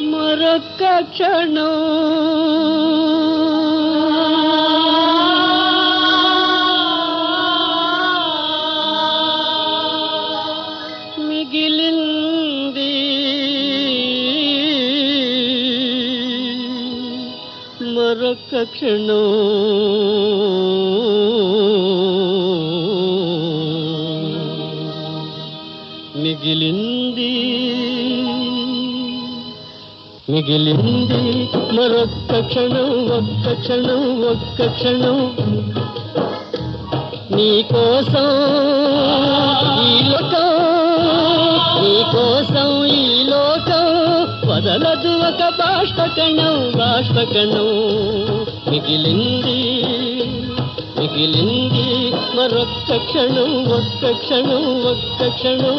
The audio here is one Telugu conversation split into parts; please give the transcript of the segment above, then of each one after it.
మరొక్క క్షణం మిగిలింది మరొక్క క్షణం మిగిలింది మిగిలింది మరొక్క క్షణం ఒక్క క్షణం ఒక్క క్షణం నీకోసం ఈ లోకం నీకోసం ఈ లోకం వదలదు ఒక బాష్పకణం బాష్పకణం మిగిలింది మిగిలింది మరొక్క క్షణం ఒక్క క్షణం ఒక్క క్షణం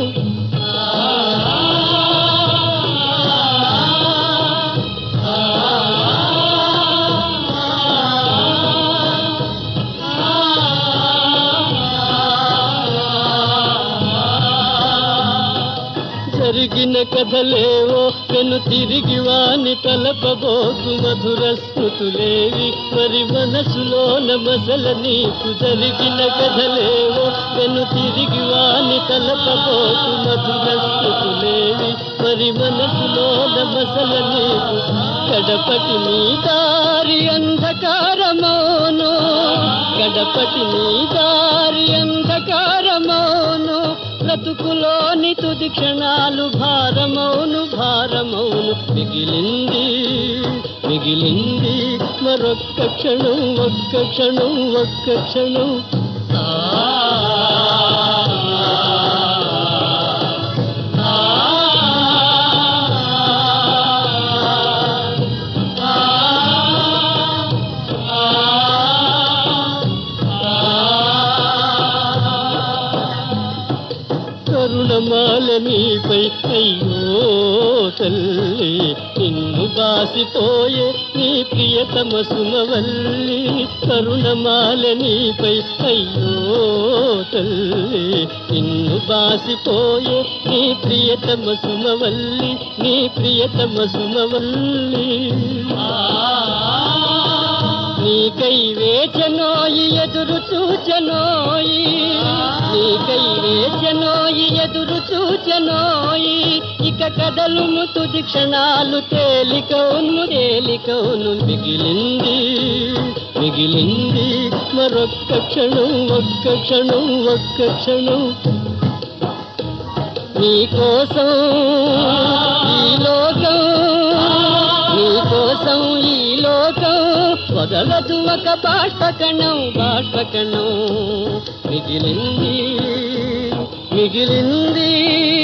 జరిగిన కథలేవో పెను తిరిగి వాని తలపబోకు మధుర స్మృతులేవి మరి మనసులోన మసల నీకు జరిగిన కథలేవో పెను తిరిగి వాని తలపబోకు మధుర స్మృతులేవి మరి మనసులోన మసల నీకు కడపటి నీ దారి అంధకారమౌను గడపటి నీ దారి అంధకారమౌను బ్రతుకులోని తుది క్షణాలు భారమౌను భారమౌను మిగిలింది మిగిలింది మరొక్క క్షణం ఒక్క క్షణం ఒక్క క్షణం కరుణమాల నీపై అయ్యో తల్లి నిన్ను బాసిపోయే నీ ప్రియతమ సుమవల్లి కరుణమాల నీపై అయ్యో తల్లి నిన్ను బాసిపోయే నీ ప్రియతమ సుమవల్లి నీ ప్రియతమ సుమవల్లి నీకై వేచనోయి ఎదురు చూచనోయి నీకై వేచనోయి ఎదురు చూచనోయి ఇక కదలుము తుది క్షణాలు తేలికౌను తేలికౌను మిగిలింది మిగిలింది మరొక్క క్షణం ఒక్క క్షణం ఒక్క క్షణం నీకోసం ఈ లోకం నీకోసం ఈ లోకం వదలదు ఒక బాష్పకణం బాష్పకణం మిగిలింది మిగిలింది